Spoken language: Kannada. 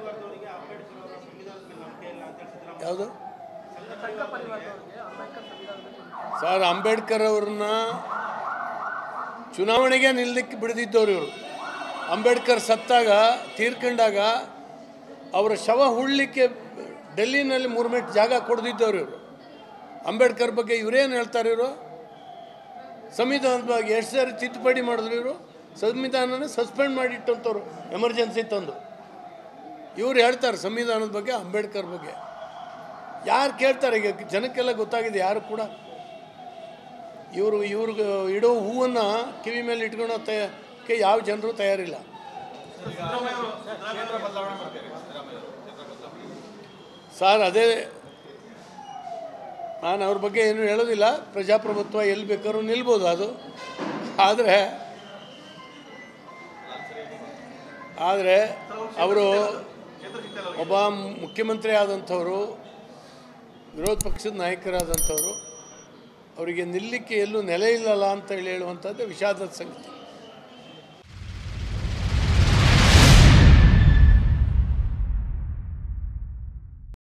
ಪರಿವಾರದವರಿಗೆ ಅಂಬೇಡ್ಕರ್ ಅವರ ಸಂವಿಧಾನದ ಮೇಲೆ ನಂಬಿಕೆ ಇಲ್ಲ ಅಂತ ಹೇಳಿ ಸಿದ್ದರಾಮಯ್ಯ ಯಾವುದು ಸಂಘ ಪರಿವಾರದವರಿಗೆ ಅಂಬೇಡ್ಕರ್ ಸಂವಿಧಾನದಲ್ಲಿ ಸರ್ ಅಂಬೇಡ್ಕರ್ ಅವ್ರನ್ನ ಚುನಾವಣೆಗೆ ನಿಲ್ಲಕ್ಕೆ ಬಿಡದಿದ್ದವ್ರು ಇವರು ಅಂಬೇಡ್ಕರ್ ಸತ್ತಾಗ ತೀರ್ಕೊಂಡಾಗ ಅವರ ಶವ ಹುಳ್ಳಿಕ್ಕೆ ಡೆಲ್ಲಿನಲ್ಲಿ ಮೂರು ಮಿನಿಟ್ ಜಾಗ ಕೊಡ್ದಿದ್ದವ್ರು ಇವರು ಅಂಬೇಡ್ಕರ್ ಬಗ್ಗೆ ಇವರೇನು ಹೇಳ್ತಾರೆ ಇವರು ಸಂವಿಧಾನದ ಬಗ್ಗೆ ಎಷ್ಟು ಸಾರಿ ತಿದ್ದುಪಡಿ ಮಾಡಿದ್ರು ಇವರು ಸಂವಿಧಾನನ ಸಸ್ಪೆಂಡ್ ಮಾಡಿಟ್ಟಂಥವ್ರು ಎಮರ್ಜೆನ್ಸಿ ತಂದು ಇವ್ರು ಹೇಳ್ತಾರೆ ಸಂವಿಧಾನದ ಬಗ್ಗೆ ಅಂಬೇಡ್ಕರ್ ಬಗ್ಗೆ ಯಾರು ಕೇಳ್ತಾರೆ ಈಗ ಜನಕ್ಕೆಲ್ಲ ಗೊತ್ತಾಗಿದೆ ಯಾರು ಕೂಡ ಇವರು ಇವ್ರಿಗೆ ಇಡೋ ಹೂವನ್ನು ಕಿವಿ ಮೇಲೆ ಇಟ್ಕೊಳ್ಳೋ ತಯಕ್ಕೆ ಯಾವ ಜನರು ತಯಾರಿಲ್ಲ ಸರ್ ಅದೇ ನಾನು ಅವ್ರ ಬಗ್ಗೆ ಏನು ಹೇಳೋದಿಲ್ಲ ಪ್ರಜಾಪ್ರಭುತ್ವ ಎಲ್ಲಿ ಬೇಕಾದ್ರೂ ನಿಲ್ಬೋದು ಅದು ಆದರೆ ಆದರೆ ಅವರು ಒಬ್ಬ ಮುಖ್ಯಮಂತ್ರಿ ಆದಂಥವರು ವಿರೋಧ ಪಕ್ಷದ ನಾಯಕರಾದಂಥವರು ಅವರಿಗೆ ನಿಲ್ಲಕ್ಕೆ ಎಲ್ಲೂ ನೆಲೆ ಇಲ್ಲಲ್ಲ ಅಂತ ಹೇಳಿ ಹೇಳುವಂಥದ್ದು ವಿಷಾದದ ಸಂಗತಿ